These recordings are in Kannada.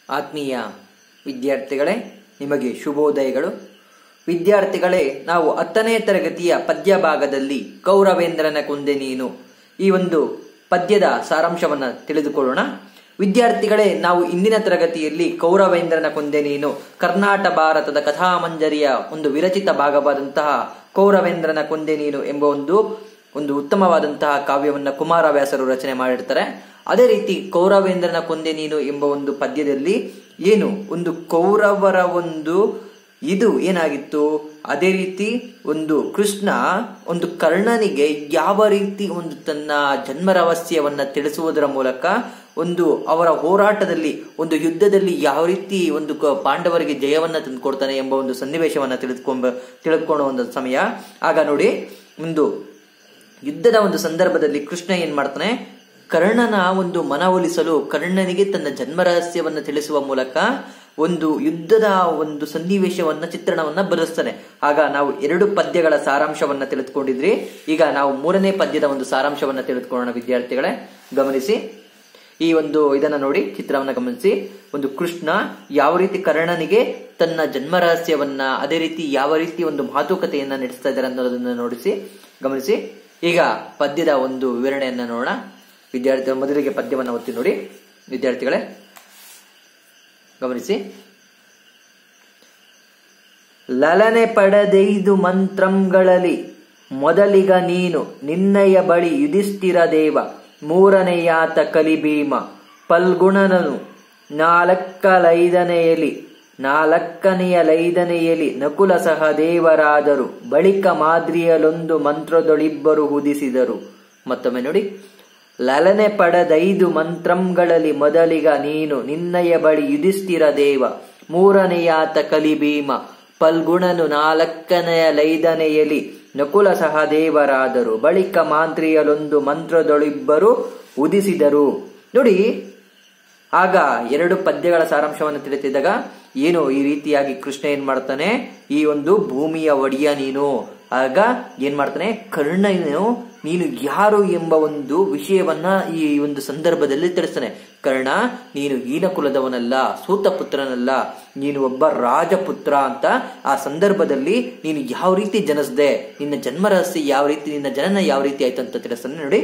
ಆತ್ಮೀಯ ವಿದ್ಯಾರ್ಥಿಗಳೇ ನಿಮಗೆ ಶುಭೋದಯಗಳು ವಿದ್ಯಾರ್ಥಿಗಳೇ ನಾವು ಹತ್ತನೇ ತರಗತಿಯ ಪದ್ಯ ಭಾಗದಲ್ಲಿ ಕೌರವೇಂದ್ರನ ಕೊಂದೆ ನೀನು ಈ ಒಂದು ಪದ್ಯದ ಸಾರಾಂಶವನ್ನ ತಿಳಿದುಕೊಳ್ಳೋಣ ವಿದ್ಯಾರ್ಥಿಗಳೇ ನಾವು ಇಂದಿನ ತರಗತಿಯಲ್ಲಿ ಕೌರವೇಂದ್ರನ ಕೊಂದೆ ನೀನು ಕರ್ನಾಟ ಭಾರತದ ಕಥಾಮಂಜರಿಯ ಒಂದು ವಿರಚಿತ ಭಾಗವಾದಂತಹ ಕೌರವೇಂದ್ರನ ಕೊಂದೆ ನೀನು ಎಂಬ ಒಂದು ಒಂದು ಉತ್ತಮವಾದಂತಹ ಕಾವ್ಯವನ್ನ ಕುಮಾರವ್ಯಾಸರು ರಚನೆ ಮಾಡಿರ್ತಾರೆ ಅದೇ ರೀತಿ ಕೌರವೇಂದ್ರನ ಕೊಂದೆ ನೀನು ಎಂಬ ಒಂದು ಪದ್ಯದಲ್ಲಿ ಏನು ಒಂದು ಕೌರವರ ಒಂದು ಇದು ಏನಾಗಿತ್ತು ಅದೇ ರೀತಿ ಒಂದು ಕೃಷ್ಣ ಒಂದು ಕರ್ಣನಿಗೆ ಯಾವ ರೀತಿ ಒಂದು ತನ್ನ ಜನ್ಮ ರಹಸ್ಯವನ್ನ ತಿಳಿಸುವುದರ ಮೂಲಕ ಒಂದು ಅವರ ಹೋರಾಟದಲ್ಲಿ ಒಂದು ಯುದ್ಧದಲ್ಲಿ ಯಾವ ರೀತಿ ಒಂದು ಕ- ಪಾಂಡವರಿಗೆ ಜಯವನ್ನ ತಂದುಕೊಡ್ತಾನೆ ಎಂಬ ಒಂದು ಸನ್ನಿವೇಶವನ್ನ ತಿಳಿದುಕೊಂಬ ತಿಳ್ಕೊಳ್ಳೋ ಒಂದು ಸಮಯ ಆಗ ನೋಡಿ ಒಂದು ಯುದ್ಧದ ಒಂದು ಸಂದರ್ಭದಲ್ಲಿ ಕೃಷ್ಣ ಏನ್ ಮಾಡ್ತಾನೆ ಕರ್ಣನ ಒಂದು ಮನವೊಲಿಸಲು ಕರ್ಣನಿಗೆ ತನ್ನ ಜನ್ಮ ರಹಸ್ಯವನ್ನ ತಿಳಿಸುವ ಮೂಲಕ ಒಂದು ಯುದ್ಧದ ಒಂದು ಸನ್ನಿವೇಶವನ್ನ ಚಿತ್ರಣವನ್ನ ಬರೆಸ್ತಾನೆ ಆಗ ನಾವು ಎರಡು ಪದ್ಯಗಳ ಸಾರಾಂಶವನ್ನ ತಿಳಿದುಕೊಂಡಿದ್ರಿ ಈಗ ನಾವು ಮೂರನೇ ಪದ್ಯದ ಒಂದು ಸಾರಾಂಶವನ್ನ ತಿಳಿದುಕೊಳ್ಳೋಣ ವಿದ್ಯಾರ್ಥಿಗಳೇ ಗಮನಿಸಿ ಈ ಒಂದು ಇದನ್ನ ನೋಡಿ ಚಿತ್ರವನ್ನ ಗಮನಿಸಿ ಒಂದು ಕೃಷ್ಣ ಯಾವ ರೀತಿ ಕರ್ಣನಿಗೆ ತನ್ನ ಜನ್ಮ ರಹಸ್ಯವನ್ನ ಅದೇ ರೀತಿ ಯಾವ ರೀತಿ ಒಂದು ಮಾತುಕತೆಯನ್ನ ನಡೆಸ್ತಾ ಇದ್ದಾರೆ ಅನ್ನೋದನ್ನ ನೋಡಿಸಿ ಗಮನಿಸಿ ಈಗ ಪದ್ಯದ ಒಂದು ವಿವರಣೆಯನ್ನ ನೋಡೋಣ ವಿದ್ಯಾರ್ಥಿ ಮೊದಲಿಗೆ ಪದ್ಯವನ್ನ ಒತ್ತಿ ನೋಡಿ ವಿದ್ಯಾರ್ಥಿಗಳೇ ಗಮನಿಸಿ ಲಲನೆ ಪಡೆದೈದು ಮಂತ್ರಂಗಳಲ್ಲಿ ಮೊದಲಿಗ ನೀನು ನಿನ್ನಯ ಬಳಿ ಯುಧಿಷ್ಠಿರ ದೇವ ಮೂರನೆಯಾತ ಕಲಿಭೀಮ ಪಲ್ಗುಣನನು ನಾಲ್ಕಲೈದನೆಯಲಿ ನಾಲ್ಕನೆಯಲೈದನೆಯಲಿ ನಕುಲ ಸಹ ದೇವರಾದರು ಬಳಿಕ ಮಾದ್ರಿಯಲೊಂದು ಮಂತ್ರದೊಳಿಬ್ಬರು ಹುದಿಸಿದರು ಮತ್ತೊಮ್ಮೆ ನೋಡಿ ಲಲನೆ ಪಡೆದೈದು ಮಂತ್ರಂಗಳಲ್ಲಿ ಮೊದಲಿಗ ನೀನು ನಿನ್ನಯ ಬಳಿ ಯುಧಿಷ್ಠಿರ ದೇವ ಮೂರನೆಯಾತ ಕಲಿಭೀಮ ಪಲ್ಗುಣನು ನಾಲ್ಕನೆಯಲೈದನೆಯಲಿ ನಕುಲ ಸಹ ದೇವರಾದರು ಬಳಿಕ ಮಾಂತ್ರಿಯಲೊಂದು ಮಂತ್ರದೊಳಿಬ್ಬರು ಉದಿಸಿದರು ನೋಡಿ ಆಗ ಎರಡು ಪದ್ಯಗಳ ಸಾರಾಂಶವನ್ನು ತಿಳಿತಿದ್ದಾಗ ಏನು ಈ ರೀತಿಯಾಗಿ ಕೃಷ್ಣ ಏನ್ ಮಾಡ್ತಾನೆ ಈ ಒಂದು ಭೂಮಿಯ ಒಡೆಯ ನೀನು ಆಗ ಏನ್ ಮಾಡ್ತಾನೆ ಕರ್ಣನು ನೀನು ಯಾರು ಎಂಬ ಒಂದು ವಿಷಯವನ್ನ ಈ ಒಂದು ಸಂದರ್ಭದಲ್ಲಿ ತಿಳಿಸ್ತಾನೆ ಕರ್ಣ ನೀನು ಹೀನ ಕುಲದವನಲ್ಲ ಸೂತ ಪುತ್ರನಲ್ಲ ನೀನು ಒಬ್ಬ ರಾಜಪುತ್ರ ಅಂತ ಆ ಸಂದರ್ಭದಲ್ಲಿ ನೀನು ಯಾವ ರೀತಿ ಜನಿಸ್ದೆ ನಿನ್ನ ಜನ್ಮ ರಹಸ್ಯ ಯಾವ ರೀತಿ ನಿನ್ನ ಜನನ ಯಾವ ರೀತಿ ಆಯ್ತು ಅಂತ ತಿಳಿಸ್ತಾನೆ ನೋಡಿ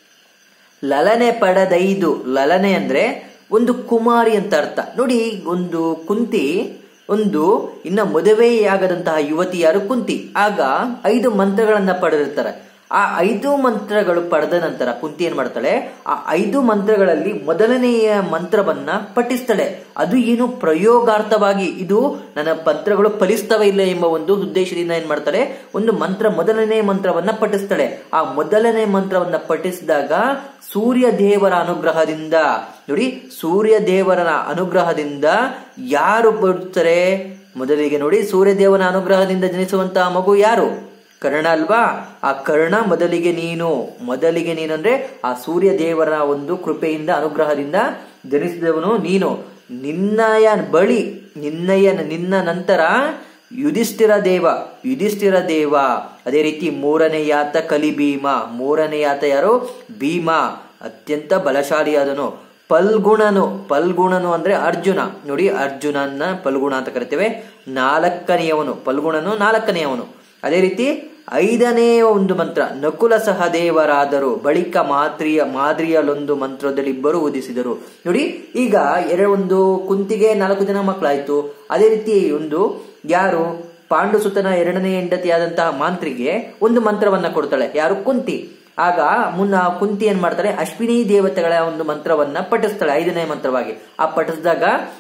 ಲಲನೆ ಪಡೆದೈದು ಲಲನೆ ಅಂದ್ರೆ ಒಂದು ಕುಮಾರಿ ಅಂತ ಅರ್ಥ ನೋಡಿ ಒಂದು ಕುಂತಿ ಒಂದು ಇನ್ನ ಮದುವೆಯಾಗದಂತಹ ಯುವತಿ ಯಾರು ಕುಂತಿ ಆಗ ಐದು ಮಂತ್ರಗಳನ್ನ ಪಡೆದಿರ್ತಾರೆ ಆ ಐದು ಮಂತ್ರಗಳು ಪಡೆದ ನಂತರ ಕುಂತಿ ಏನ್ ಮಾಡ್ತಾಳೆ ಆ ಐದು ಮಂತ್ರಗಳಲ್ಲಿ ಮೊದಲನೆಯ ಮಂತ್ರವನ್ನ ಪಠಿಸ್ತಾಳೆ ಅದು ಏನು ಪ್ರಯೋಗಾರ್ಥವಾಗಿ ಇದು ನನ್ನ ಮಂತ್ರಗಳು ಫಲಿಸ್ತವೆ ಇಲ್ಲ ಎಂಬ ಒಂದು ಉದ್ದೇಶದಿಂದ ಏನ್ ಮಾಡ್ತಾಳೆ ಒಂದು ಮಂತ್ರ ಮೊದಲನೇ ಮಂತ್ರವನ್ನ ಪಠಿಸ್ತಾಳೆ ಆ ಮೊದಲನೇ ಮಂತ್ರವನ್ನ ಪಠಿಸಿದಾಗ ಸೂರ್ಯ ದೇವರ ಅನುಗ್ರಹದಿಂದ ನೋಡಿ ಸೂರ್ಯ ದೇವರ ಅನುಗ್ರಹದಿಂದ ಯಾರು ಬರುತ್ತಾರೆ ಮೊದಲಿಗೆ ನೋಡಿ ಸೂರ್ಯ ದೇವನ ಅನುಗ್ರಹದಿಂದ ಜನಿಸುವಂತಹ ಮಗು ಯಾರು ಕರ್ಣ ಅಲ್ವಾ ಆ ಕರ್ಣ ಮೊದಲಿಗೆ ನೀನು ಮೊದಲಿಗೆ ನೀನು ಅಂದ್ರೆ ಆ ಸೂರ್ಯ ದೇವರ ಒಂದು ಕೃಪೆಯಿಂದ ಅನುಗ್ರಹದಿಂದ ಜನಿಸಿದವನು ನೀನು ನಿನ್ನಯ ಬಳಿ ನಿನ್ನಯ ನಿನ್ನ ನಂತರ ಯುಧಿಷ್ಠಿರ ದೇವ ಯುಧಿಷ್ಠಿರ ದೇವ ಅದೇ ರೀತಿ ಮೂರನೆಯಾತ ಕಲಿ ಭೀಮ ಮೂರನೆಯಾತ ಯಾರು ಭೀಮ ಅತ್ಯಂತ ಬಲಶಾಲಿಯಾದನು ಪಲ್ಗುಣನು ಪಲ್ಗುಣನು ಅಂದ್ರೆ ಅರ್ಜುನ ನೋಡಿ ಅರ್ಜುನನ್ನ ಪಲ್ಗುಣ ಅಂತ ಕರಿತೇವೆ ನಾಲ್ಕನೆಯವನು ಪಲ್ಗುಣನು ನಾಲ್ಕನೆಯವನು ಅದೇ ರೀತಿ ಐದನೇ ಒಂದು ಮಂತ್ರ ನಕುಲ ಸಹ ದೇವರಾದರು ಬಳಿಕ ಮಾತ್ರಿಯ ಮಾದ್ರಿಯಲೊಂದು ಮಂತ್ರದಲ್ಲಿಬ್ಬರು ಉದಿಸಿದರು ನೋಡಿ ಈಗ ಎರಡು ಒಂದು ಕುಂತಿಗೆ ನಾಲ್ಕು ಜನ ಮಕ್ಕಳಾಯ್ತು ಅದೇ ರೀತಿ ಒಂದು ಯಾರು ಪಾಂಡುಸುತನ ಎರಡನೇ ಹೆಂಡತಿಯಾದಂತಹ ಮಾಂತ್ರಿಗೆ ಒಂದು ಮಂತ್ರವನ್ನ ಕೊಡ್ತಾಳೆ ಯಾರು ಕುಂತಿ ಆಗ ಮುನ್ನ ಕುಂತಿ ಏನ್ ಮಾಡ್ತಾಳೆ ಅಶ್ವಿನಿ ದೇವತೆಗಳ ಒಂದು ಮಂತ್ರವನ್ನ ಪಠಿಸ್ತಾಳೆ ಐದನೇ ಮಂತ್ರವಾಗಿ ಆ ಪಠಿಸಿದಾಗ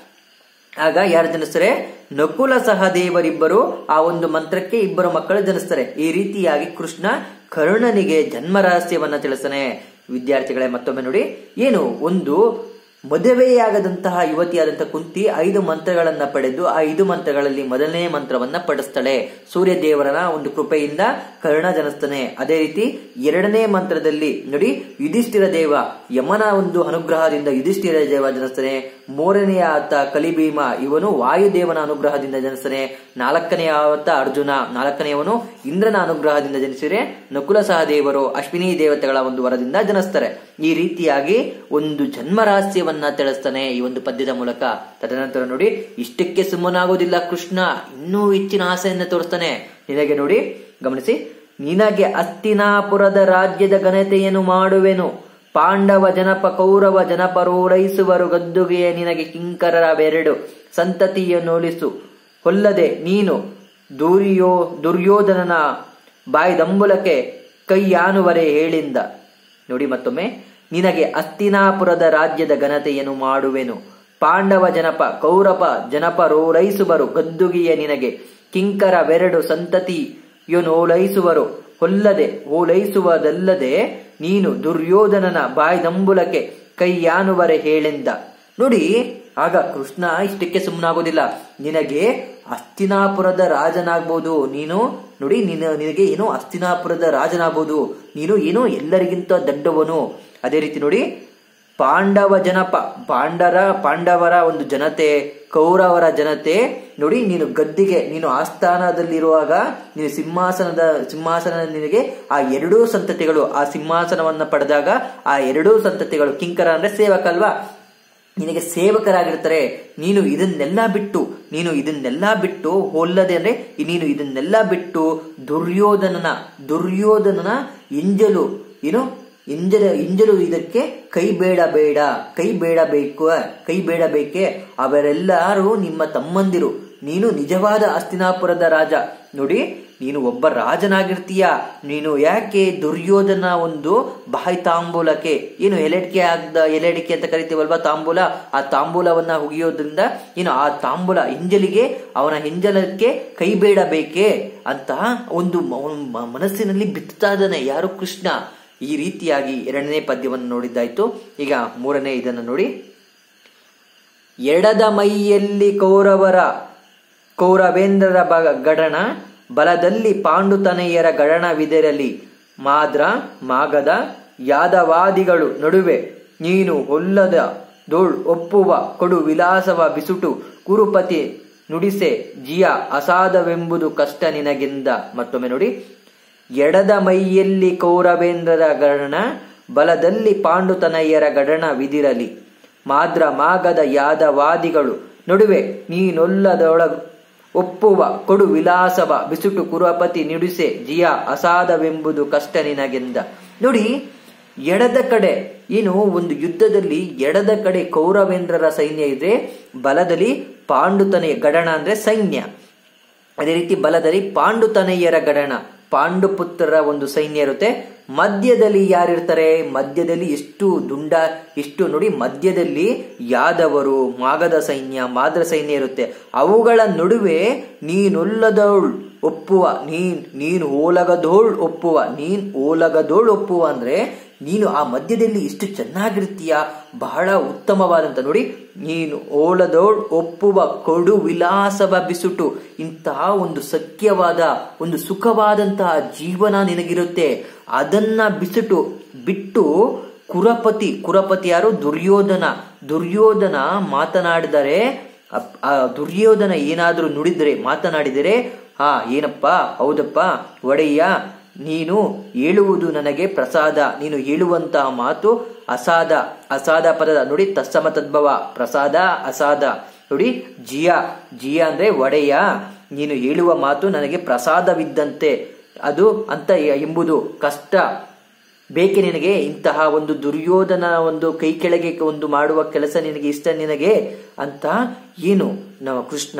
ಆಗ ಯಾರು ಜನಿಸ್ತಾರೆ ನಕುಲ ಸಹ ದೇವರಿಬ್ಬರು ಆ ಒಂದು ಮಂತ್ರಕ್ಕೆ ಇಬ್ಬರು ಮಕ್ಕಳು ಜನಿಸ್ತಾರೆ ಈ ರೀತಿಯಾಗಿ ಕೃಷ್ಣ ಕರ್ಣನಿಗೆ ಜನ್ಮ ರಹಸ್ಯವನ್ನ ತಿಳಿಸ್ತಾನೆ ವಿದ್ಯಾರ್ಥಿಗಳೇ ಮತ್ತೊಮ್ಮೆ ನೋಡಿ ಏನು ಒಂದು ಮದುವೆಯಾಗದಂತಹ ಯುವತಿಯಾದಂತಹ ಕುಂತಿ ಐದು ಮಂತ್ರಗಳನ್ನ ಪಡೆದು ಆ ಐದು ಮಂತ್ರಗಳಲ್ಲಿ ಮೊದಲನೇ ಮಂತ್ರವನ್ನ ಪಡಿಸ್ತಾಳೆ ಸೂರ್ಯ ದೇವರನ ಒಂದು ಕೃಪೆಯಿಂದ ಕರ್ಣ ಜನಿಸ್ತಾನೆ ಅದೇ ರೀತಿ ಎರಡನೇ ಮಂತ್ರದಲ್ಲಿ ನೋಡಿ ಯುಧಿಷ್ಠಿರ ದೇವ ಯಮನ ಒಂದು ಅನುಗ್ರಹದಿಂದ ಯುಧಿಷ್ಠಿರ ದೇವ ಜನಿಸ್ತಾನೆ ಮೂರನೆಯ ಆತ ಕಲಿಭೀಮ ಇವನು ವಾಯುದೇವನ ಅನುಗ್ರಹದಿಂದ ಜನಿಸ್ತಾನೆ ನಾಲ್ಕನೆಯ ಆತ ಅರ್ಜುನ ನಾಲ್ಕನೆಯವನು ಇಂದ್ರನ ಅನುಗ್ರಹದಿಂದ ಜನಿಸಿದರೆ ನಕುಲ ಸಹ ದೇವರು ಅಶ್ವಿನಿ ದೇವತೆಗಳ ಒಂದು ವರದಿಂದ ಜನಿಸ್ತಾರೆ ಈ ರೀತಿಯಾಗಿ ಒಂದು ಜನ್ಮ ರಹಸ್ಯವನ್ನ ತಿಳಿಸ್ತಾನೆ ಈ ಒಂದು ಪದ್ಯದ ಮೂಲಕ ತದನಂತರ ನೋಡಿ ಇಷ್ಟಕ್ಕೆ ಸುಮ್ಮನಾಗೋದಿಲ್ಲ ಕೃಷ್ಣ ಇನ್ನೂ ಹೆಚ್ಚಿನ ಆಸೆಯನ್ನ ತೋರಿಸ್ತಾನೆ ನಿನಗೆ ನೋಡಿ ಗಮನಿಸಿ ನಿನಗೆ ಅಸ್ತಿನಾಪುರದ ರಾಜ್ಯದ ಘನತೆಯನ್ನು ಮಾಡುವೆನು ಪಾಂಡವ ಜನಪ ಕೌರವ ಜನಪರೋರೈಸುವರು ಗದ್ದುಗೆಯ ನಿನಗೆ ಕಿಂಕರರ ಬೆರಡು ಸಂತತಿಯನ್ನೋಲಿಸು ಹೊಲ್ಲದೆ ನೀನು ದುರ್ಯೋ ದುರ್ಯೋಧನನ ಬಾಯ್ದಂಬುಲಕ್ಕೆ ಕೈಯಾನುವರೆ ಹೇಳಿಂದ ನೋಡಿ ಮತ್ತೊಮ್ಮೆ ನಿನಗೆ ಅಸ್ತಿನಾಪುರದ ರಾಜ್ಯದ ಘನತೆಯನ್ನು ಮಾಡುವೆನು ಪಾಂಡವ ಜನಪ ಕೌರವ ಜನಪರೋಲೈಸುವರು ಗದ್ದುಗೆಯ ನಿನಗೆ ಕಿಂಕರ ಬೆರಡು ಸಂತತಿಯನ್ನೋಲೈಸುವರು ಹೊಲ್ಲದೆ ಓಲೈಸುವುದಲ್ಲದೆ ನೀನು ದುರ್ಯೋಧನನ ಬಾಯ್ದಂಬುಲಕ್ಕೆ ಕೈಯಾನುವರೆ ಹೇಳಿಂದ ನೋಡಿ ಆಗ ಕೃಷ್ಣ ಇಷ್ಟಕ್ಕೆ ಸುಮ್ಮನಾಗೋದಿಲ್ಲ ನಿನಗೆ ಅಸ್ತಿನಾಪುರದ ರಾಜನಾಗ್ಬೋದು ನೀನು ನೋಡಿ ನಿನ ನಿನಗೆ ಏನೋ ಅಸ್ತಿನಾಪುರದ ರಾಜನಾಗ್ಬೋದು ನೀನು ಏನೋ ಎಲ್ಲರಿಗಿಂತ ದೊಡ್ಡವನು ಅದೇ ರೀತಿ ನೋಡಿ ಪಾಂಡವ ಜನಪ ಪಾಂಡರ ಪಾಂಡವರ ಒಂದು ಜನತೆ ಕೌರವರ ಜನತೆ ನೋಡಿ ನೀನು ಗದ್ದಿಗೆ ನೀನು ಆಸ್ಥಾನದಲ್ಲಿರುವಾಗ ನೀನು ಸಿಂಹಾಸನದ ಸಿಂಹಾಸನ ನಿನಗೆ ಆ ಎರಡೂ ಸಂತತಿಗಳು ಆ ಸಿಂಹಾಸನವನ್ನ ಪಡೆದಾಗ ಆ ಎರಡೂ ಸಂತತಿಗಳು ಕಿಂಕರ ಅಂದ್ರೆ ಸೇವಕ ಅಲ್ವಾ ನಿನಗೆ ಸೇವಕರಾಗಿರ್ತಾರೆ ನೀನು ಇದನ್ನೆಲ್ಲ ಬಿಟ್ಟು ನೀನು ಇದನ್ನೆಲ್ಲ ಬಿಟ್ಟು ಹೋಲ್ಲದೆ ಅಂದ್ರೆ ನೀನು ಇದನ್ನೆಲ್ಲ ಬಿಟ್ಟು ದುರ್ಯೋಧನನ ದುರ್ಯೋಧನನ ಎಂಜಲು ಏನು ಎಂಜಲ ಎಂಜಲು ಇದಕ್ಕೆ ಕೈ ಬೇಡ ಬೇಡ ಕೈ ಬೇಡ ಬೇಕು ಕೈ ಬೇಡ ಬೇಕೆ ಅವರೆಲ್ಲರೂ ನಿಮ್ಮ ತಮ್ಮಂದಿರು ನೀನು ನಿಜವಾದ ಅಸ್ತಿನಾಪುರದ ರಾಜ ನೋಡಿ ನೀನು ಒಬ್ಬ ರಾಜನಾಗಿರ್ತೀಯ ನೀನು ಯಾಕೆ ದುರ್ಯೋಧನ ಒಂದು ಬಾಯಿ ತಾಂಬೂಲಕ್ಕೆ ಏನು ಎಲೆಡಿಕೆ ಆಗದ ಎಲೆಡಿಕೆ ಅಂತ ಕರಿತೀವಲ್ವಾ ತಾಂಬೂಲ ಆ ತಾಂಬೂಲವನ್ನ ಹುಗಿಯೋದ್ರಿಂದ ಏನು ಆ ತಾಂಬೂಲ ಹಿಂಜಲಿಗೆ ಅವನ ಹಿಂಜಲಕ್ಕೆ ಕೈ ಬೇಡ ಬೇಕೆ ಅಂತ ಒಂದು ಮ- ಮನಸ್ಸಿನಲ್ಲಿ ಬಿತ್ತುತ್ತಾ ಇದ್ದಾನೆ ಯಾರು ಕೃಷ್ಣ ಈ ರೀತಿಯಾಗಿ ಎರಡನೇ ಪದ್ಯವನ್ನು ನೋಡಿದ್ದಾಯ್ತು ಈಗ ಮೂರನೇ ಇದನ್ನು ನೋಡಿ ಎಡದ ಮೈಯಲ್ಲಿ ಕೌರವರ ಕೌರವೇಂದ್ರರ ಬ ಗಡಣ ಬಲದಲ್ಲಿ ಪಾಂಡುತನಯ್ಯರ ಗಡಣವಿದೆರಲಿ ಮಾದ್ರ ಮಾಗದ ಯಾದವಾದಿಗಳು ನಡುವೆ ನೀನು ಹೊಲ್ಲದ ದೋಳ್ ಒಪ್ಪುವ ಕೊಡು ವಿಲಾಸವ ಬಿಸುಟು ಕುರುಪತಿ ನುಡಿಸೆ ಜಿಯ ಅಸಾಧವೆಂಬುದು ಕಷ್ಟ ನಿನಗೆಂದ ಮತ್ತೊಮ್ಮೆ ನೋಡಿ ಎಡದ ಮೈಯಲ್ಲಿ ಕೌರವೇಂದ್ರರ ಗಡಣ ಬಲದಲ್ಲಿ ಪಾಂಡುತನಯ್ಯರ ಗಡಣ ವಿದಿರಲಿ ಮಾದ್ರ ಮಾಗದ ಯಾದವಾದಿಗಳು ನಡುವೆ ನೀನೊಲ್ಲದೊಳಗ ಒಪ್ಪುವ ಕೊಡು ವಿಲಾಸವ ಬಿಸುಟು ಕುರುಪತಿ ನುಡಿಸೆ ಜಿಯ ಅಸಾಧವೆಂಬುದು ಕಷ್ಟ ನಿನಗೆಂದ ನೋಡಿ ಎಡದ ಕಡೆ ಏನು ಒಂದು ಯುದ್ಧದಲ್ಲಿ ಎಡದ ಕಡೆ ಕೌರವೇಂದ್ರರ ಸೈನ್ಯ ಇದೆ ಬಲದಲ್ಲಿ ಪಾಂಡುತನೆಯ ಗಡಣ ಅಂದ್ರೆ ಸೈನ್ಯ ಅದೇ ರೀತಿ ಬಲದಲ್ಲಿ ಪಾಂಡುತನಯ್ಯರ ಗಡಣ ಪಾಂಡುಪುತ್ರರ ಒಂದು ಸೈನ್ಯ ಇರುತ್ತೆ ಮಧ್ಯದಲ್ಲಿ ಯಾರಿರ್ತಾರೆ ಮಧ್ಯದಲ್ಲಿ ಎಷ್ಟು ದುಂಡ ಎಷ್ಟು ನೋಡಿ ಮಧ್ಯದಲ್ಲಿ ಯಾದವರು ಮಾಗದ ಸೈನ್ಯ ಮಾದ್ರ ಸೈನ್ಯ ಇರುತ್ತೆ ಅವುಗಳ ನಡುವೆ ನೀನುಲ್ಲದವಳು ಒಪ್ಪುವ ನೀನ್ ನೀನು ಓಲಗದೋಳ್ ಒಪ್ಪುವ ನೀನ್ ಓಲಗದೋಳ್ ಒಪ್ಪುವ ಅಂದ್ರೆ ನೀನು ಆ ಮಧ್ಯದಲ್ಲಿ ಇಷ್ಟು ಚೆನ್ನಾಗಿರ್ತೀಯ ಬಹಳ ಉತ್ತಮವಾದಂತ ನೋಡಿ ನೀನು ಓಲದೋಳ್ ಒಪ್ಪುವ ಕೊಡು ವಿಲಾಸವ ಬಿಸುಟು ಇಂತಹ ಒಂದು ಸಖ್ಯವಾದ ಒಂದು ಸುಖವಾದಂತಹ ಜೀವನ ನಿನಗಿರುತ್ತೆ ಅದನ್ನ ಬಿಸುಟು ಬಿಟ್ಟು ಕುರಪತಿ ಕುರಪತಿ ಯಾರು ದುರ್ಯೋಧನ ದುರ್ಯೋಧನ ಮಾತನಾಡಿದರೆ ಅಪ್- ಆ ದುರ್ಯೋಧನ ಏನಾದರೂ ನುಡಿದರೆ ಮಾತನಾಡಿದರೆ ಹಾ ಏನಪ್ಪ ಹೌದಪ್ಪ ಒಡೆಯ್ಯ ನೀನು ಹೇಳುವುದು ನನಗೆ ಪ್ರಸಾದ ನೀನು ಹೇಳುವಂತಹ ಮಾತು ಅಸಾದ ಅಸಾದ ಪದದ ನೋಡಿ ತತ್ಸಮ ತದ್ಭವ ಪ್ರಸಾದ ಅಸಾದ ನೋಡಿ ಜಿಯ ಜಿಯ ಅಂದ್ರೆ ಒಡೆಯ ನೀನು ಹೇಳುವ ಮಾತು ನನಗೆ ಪ್ರಸಾದವಿದ್ದಂತೆ ಅದು ಅಂತ ಎಂಬುದು ಕಷ್ಟ ಬೇಕೆ ನಿನಗೆ ಇಂತಹ ಒಂದು ದುರ್ಯೋಧನ ಒಂದು ಕೈ ಕೆಳಗೆ ಒಂದು ಮಾಡುವ ಕೆಲಸ ನಿನಗೆ ಇಷ್ಟ ನಿನಗೆ ಅಂತ ಏನು ನಮ್ಮ ಕೃಷ್ಣ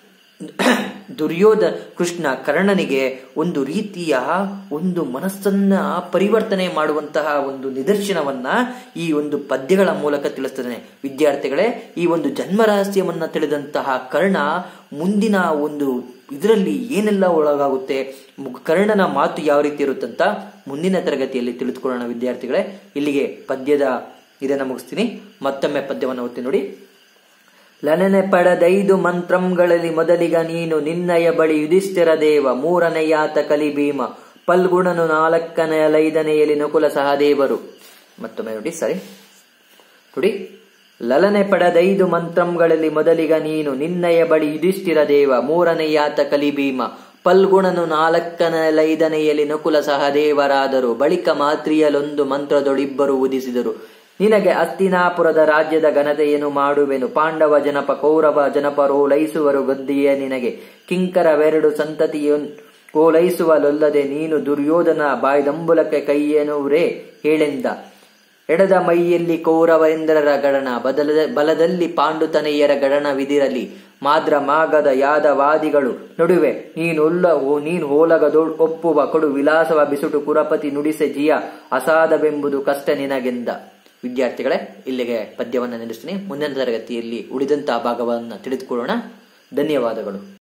ದುರ್ಯೋಧ ಕೃಷ್ಣ ಕರ್ಣನಿಗೆ ಒಂದು ರೀತಿಯ ಒಂದು ಮನಸ್ಸನ್ನ ಪರಿವರ್ತನೆ ಮಾಡುವಂತಹ ಒಂದು ನಿದರ್ಶನವನ್ನ ಈ ಒಂದು ಪದ್ಯಗಳ ಮೂಲಕ ತಿಳಿಸ್ತದೆ ವಿದ್ಯಾರ್ಥಿಗಳೇ ಈ ಒಂದು ಜನ್ಮ ರಹಸ್ಯವನ್ನ ತಿಳಿದಂತಹ ಕರ್ಣ ಮುಂದಿನ ಒಂದು ಇದರಲ್ಲಿ ಏನೆಲ್ಲ ಒಳಗಾಗುತ್ತೆ ಮು- ಕರ್ಣನ ಮಾತು ಯಾವ ರೀತಿ ಇರುತ್ತಂತ ಮುಂದಿನ ತರಗತಿಯಲ್ಲಿ ತಿಳಿದುಕೊಳ್ಳೋಣ ವಿದ್ಯಾರ್ಥಿಗಳೇ ಇಲ್ಲಿಗೆ ಪದ್ಯದ ಇದನ್ನ ಮುಗಿಸ್ತೀನಿ ಮತ್ತೊಮ್ಮೆ ಪದ್ಯವನ್ನು ಓದ್ತೀನಿ ನೋಡಿ ಲನನೆ ಪಡೆದೈದು ಮಂತ್ರಂಗಳಲ್ಲಿ ಮೊದಲಿಗ ನೀನು ನಿನ್ನಯ ಬಳಿ ಯುಧಿಷ್ಠಿರ ದೇವ ಮೂರನೆಯಾತ ಕಲಿಭೀಮ ಪಲ್ಗುಣನು ನಾಲ್ಕನೆಯಲೈದನೆಯಲ್ಲಿ ನಕುಲ ಸಹದೇವರು ಮತ್ತೊಮ್ಮೆ ನೋಡಿ ಸರಿ ನೋಡಿ ಲಲನೆ ಪಡೆದೈದು ಮಂತ್ರಂಗಳಲ್ಲಿ ಮೊದಲಿಗ ನೀನು ನಿನ್ನಯ ಬಳಿ ಯುಧಿಷ್ಠಿರ ದೇವ ಮೂರನೆಯಾತ ಕಲಿಭೀಮ ಪಲ್ಗುಣನು ನಾಲ್ಕನೆಲೈದನೆಯಲ್ಲಿ ನಕುಲ ಸಹದೇವರಾದರು ಬಳಿಕ ಮಾತ್ರಿಯಲೊಂದು ಮಂತ್ರದೊಳಿಬ್ಬರು ಉದಿಸಿದರು ನಿನಗೆ ಅಸ್ತಿನಾಪುರದ ರಾಜ್ಯದ ಘನತೆಯನ್ನು ಮಾಡುವೆನು ಪಾಂಡವ ಜನಪ ಕೌರವ ಜನಪರೋಲೈಸುವರು ಗದ್ದಿಯೇ ನಿನಗೆ ಕಿಂಕರವೆರಡು ಸಂತತಿಯ ಓಲೈಸುವಲೊಲ್ಲದೆ ನೀನು ದುರ್ಯೋಧನ ಬಾಯ್ದಂಬುಲಕ್ಕೆ ಕೈಯೇನುವ್ರೇ ಹೇಳೆಂದ ಎಡದ ಮೈಯಲ್ಲಿ ಕೌರವೇಂದ್ರರ ಗಣನ ಬದಲ ಬಲದಲ್ಲಿ ಪಾಂಡುತನೆಯರ ಗಣನವಿದಿರಲಿ ಮಾದ್ರ ಮಾಗದ ಯಾದವಾದಿಗಳು ನಡುವೆ ನೀನುಲ್ಲ ನೀನು ಹೋಲಗದೊ ಒಪ್ಪುವ ಕೊಡು ವಿಲಾಸವ ಬಿಸುಟು ಕುರಪತಿ ನುಡಿಸೆ ಜಿಯ ಅಸಾಧವೆಂಬುದು ಕಷ್ಟ ನಿನಗೆಂದ ವಿದ್ಯಾರ್ಥಿಗಳೇ ಇಲ್ಲಿಗೆ ಪದ್ಯವನ್ನು ನಿಲ್ಲಿಸ್ತೀನಿ ಮುಂದಿನ ತರಗತಿಯಲ್ಲಿ ಉಳಿದಂತಹ ಭಾಗವನ್ನು ತಿಳಿದುಕೊಳ್ಳೋಣ ಧನ್ಯವಾದಗಳು